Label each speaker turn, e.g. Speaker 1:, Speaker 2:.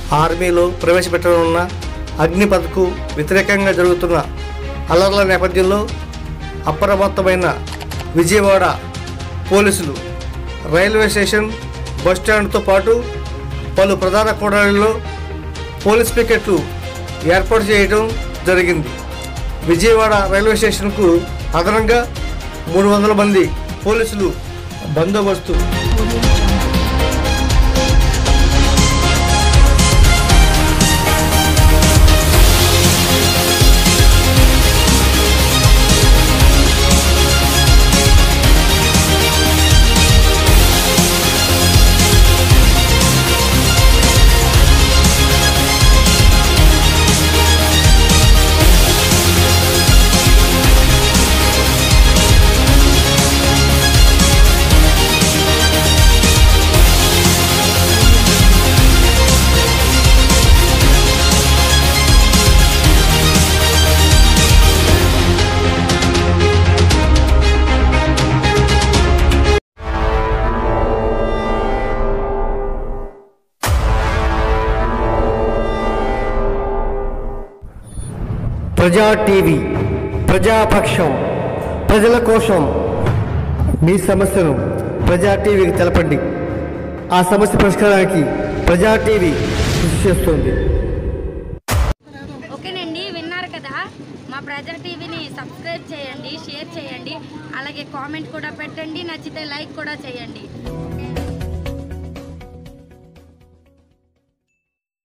Speaker 1: ఆర్మీలో ప్రవేశపెట్టనున్న అగ్నిపథ్కు వ్యతిరేకంగా జరుగుతున్న అల్లర్ల నేపథ్యంలో అప్రమత్తమైన విజయవాడ పోలీసులు రైల్వే స్టేషన్ బస్టాండ్తో పాటు పలు ప్రధాన కూడళ్లలో పోలీస్ పికెట్లు ఏర్పాటు చేయడం జరిగింది విజయవాడ రైల్వే స్టేషన్కు అదనంగా మూడు వందల మంది పోలీసులు బందోబస్తు ప్రజా టీవీ ప్రజాపక్షం ప్రజల కోసం మీ సమస్యను ప్రజా టీవీకి తెలపండి ఆ సమస్య పరిష్కారానికి ప్రజా టీవీ కృషి చేస్తుంది
Speaker 2: ఓకేనండి విన్నారు కదా మా ప్రజా టీవీని సబ్స్క్రైబ్ చేయండి షేర్ చేయండి అలాగే కామెంట్ కూడా పెట్టండి నచ్చితే లైక్ కూడా చేయండి